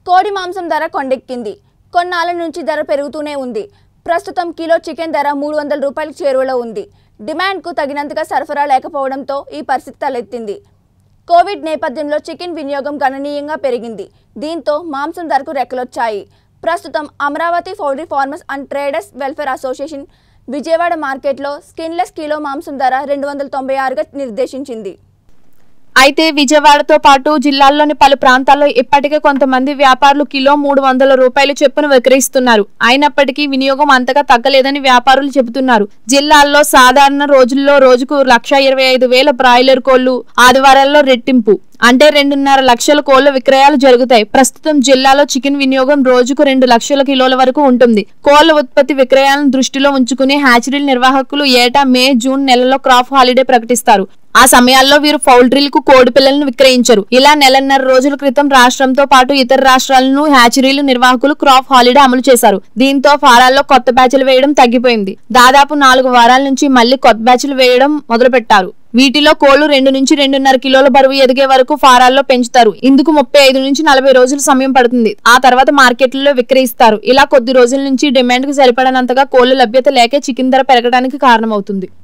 కోడి మాంసం ధర కొండెక్కింది కొన్నాళ్ళ నుంచి ధర పెరుగుతూనే ఉంది ప్రస్తుతం కిలో చికెన్ ధర మూడు వందల రూపాయలకు చేరువలో ఉంది డిమాండ్కు తగినంతగా సరఫరా లేకపోవడంతో ఈ పరిస్థితి తలెత్తింది కోవిడ్ నేపథ్యంలో చికెన్ వినియోగం గణనీయంగా పెరిగింది దీంతో మాంసం ధరకు రెక్కలొచ్చాయి ప్రస్తుతం Amaravati poultry farmers and traders welfare association Vijayawada మార్కెట్లో స్కిన్లెస్ కిలో మాంసం ధర రెండు వందల తొంభై ఆరుగా నిర్దేశించింది అయితే విజయవాడతో పాటు జిల్లాల్లోని పలు ప్రాంతాల్లో ఇప్పటికే కొంతమంది వ్యాపారులు కిలో మూడు వందల రూపాయలు చొప్పున విక్రయిస్తున్నారు అయినప్పటికీ వినియోగం అంతగా తగ్గలేదని వ్యాపారులు చెబుతున్నారు జిల్లాల్లో సాధారణ రోజుల్లో రోజుకు లక్ష ఇరవై ఐదు వేల బ్రాయిలర్ కోళ్లు ఆదివారాల్లో రెట్టింపు అంటే రెండున్నర లక్షల కోళ్ల విక్రయాలు జరుగుతాయి ప్రస్తుతం జిల్లాలో చికెన్ వినియోగం రోజుకు రెండు లక్షల కిలోల వరకు ఉంటుంది కోళ్ల ఉత్పత్తి విక్రయాలను దృష్టిలో ఉంచుకుని హ్యాచరీల నిర్వాహకులు ఏటా మే జూన్ నెలలో క్రాప్ హాలిడే ప్రకటిస్తారు ఆ సమయాల్లో వీరు పౌల్ట్రీలకు కోడి పిల్లలను విక్రయించరు ఇలా నెలన్నర రోజుల క్రితం రాష్ట్రంతో పాటు ఇతర రాష్ట్రాలను హ్యాచరీలు నిర్వాహకులు క్రాప్ హాలిడే అమలు చేశారు దీంతో ఫారాల్లో కొత్త బ్యాచ్లు వేయడం తగ్గిపోయింది దాదాపు నాలుగు వారాల నుంచి మళ్లీ కొత్త బ్యాచ్లు వేయడం మొదలుపెట్టారు వీటిలో కోళ్లు రెండు నుంచి రెండున్నర కిలోల బరువు ఎదిగే వరకు ఫారాల్లో పెంచుతారు ఇందుకు ముప్పై ఐదు నుంచి నలభై రోజులు సమయం పడుతుంది ఆ తర్వాత మార్కెట్లలో విక్రయిస్తారు ఇలా కొద్ది రోజుల నుంచి డిమాండ్ కు సరిపడనంతగా కోళ్ల లభ్యత లేకే చికెన్ ధర పెరగడానికి కారణమవుతుంది